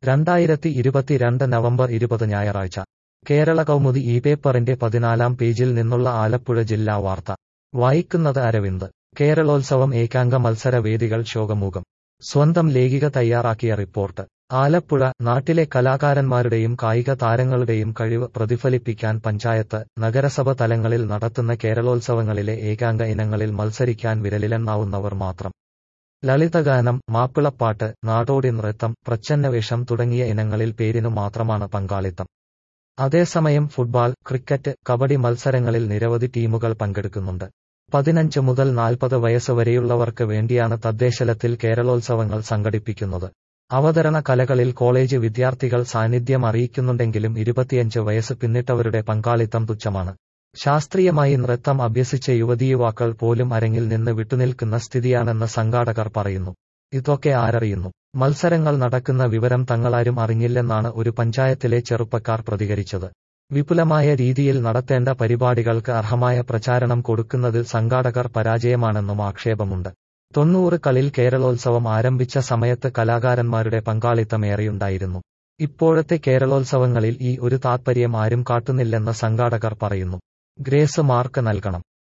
രണ്ടായിരത്തി ഇരുപത്തിരണ്ട് നവംബർ ഇരുപത് ഞായറാഴ്ച കേരള കൗമുദി ഈ പേപ്പറിന്റെ പതിനാലാം പേജിൽ നിന്നുള്ള ആലപ്പുഴ ജില്ലാ വാർത്ത വായിക്കുന്നത് അരവിന്ദ് കേരളോത്സവം ഏകാംഗ മത്സര വേദികൾ ശോകമുഖം സ്വന്തം ലേഖിക തയ്യാറാക്കിയ റിപ്പോർട്ട് ആലപ്പുഴ നാട്ടിലെ കലാകാരന്മാരുടെയും കായിക താരങ്ങളുടെയും കഴിവ് പ്രതിഫലിപ്പിക്കാൻ പഞ്ചായത്ത് നഗരസഭ തലങ്ങളിൽ നടത്തുന്ന കേരളോത്സവങ്ങളിലെ ഏകാംഗ ഇനങ്ങളിൽ മത്സരിക്കാൻ വിരലിലെണ്ണാവുന്നവർ മാത്രം ലളിതഗാനം മാപ്പിളപ്പാട്ട് നാടോടി നൃത്തം പ്രച്ഛന്നവേഷം തുടങ്ങിയ ഇനങ്ങളിൽ പേരിനു മാത്രമാണ് പങ്കാളിത്തം അതേസമയം ഫുട്ബോൾ ക്രിക്കറ്റ് കബഡി മത്സരങ്ങളിൽ നിരവധി ടീമുകൾ പങ്കെടുക്കുന്നുണ്ട് പതിനഞ്ച് മുതൽ നാൽപ്പത് വയസ്സ് വരെയുള്ളവർക്ക് വേണ്ടിയാണ് തദ്ദേശലത്തിൽ കേരളോത്സവങ്ങൾ സംഘടിപ്പിക്കുന്നത് അവതരണ കലകളിൽ കോളേജ് വിദ്യാർത്ഥികൾ സാന്നിധ്യം അറിയിക്കുന്നുണ്ടെങ്കിലും ഇരുപത്തിയഞ്ച് വയസ്സ് പിന്നിട്ടവരുടെ പങ്കാളിത്തം തുച്ഛമാണ് ശാസ്ത്രീയമായി നൃത്തം അഭ്യസിച്ച യുവതീയുവാക്കൾ പോലും അരങ്ങിൽ നിന്ന് വിട്ടുനിൽക്കുന്ന സ്ഥിതിയാണെന്ന് സംഘാടകർ പറയുന്നു ഇതൊക്കെ ആരറിയുന്നു മത്സരങ്ങൾ നടക്കുന്ന വിവരം തങ്ങളാരും അറിഞ്ഞില്ലെന്നാണ് ഒരു പഞ്ചായത്തിലെ ചെറുപ്പക്കാർ പ്രതികരിച്ചത് വിപുലമായ രീതിയിൽ നടത്തേണ്ട പരിപാടികൾക്ക് അർഹമായ പ്രചാരണം കൊടുക്കുന്നതിൽ സംഘാടകർ പരാജയമാണെന്നും ആക്ഷേപമുണ്ട് തൊണ്ണൂറ് കളിൽ കേരളോത്സവം ആരംഭിച്ച സമയത്ത് കലാകാരന്മാരുടെ പങ്കാളിത്തമേറെയുണ്ടായിരുന്നു ഇപ്പോഴത്തെ കേരളോത്സവങ്ങളിൽ ഈ ഒരു താത്പര്യം ആരും കാട്ടുന്നില്ലെന്ന് സംഘാടകർ പറയുന്നു ഗ്രേസ് മാർക്ക് നൽകണം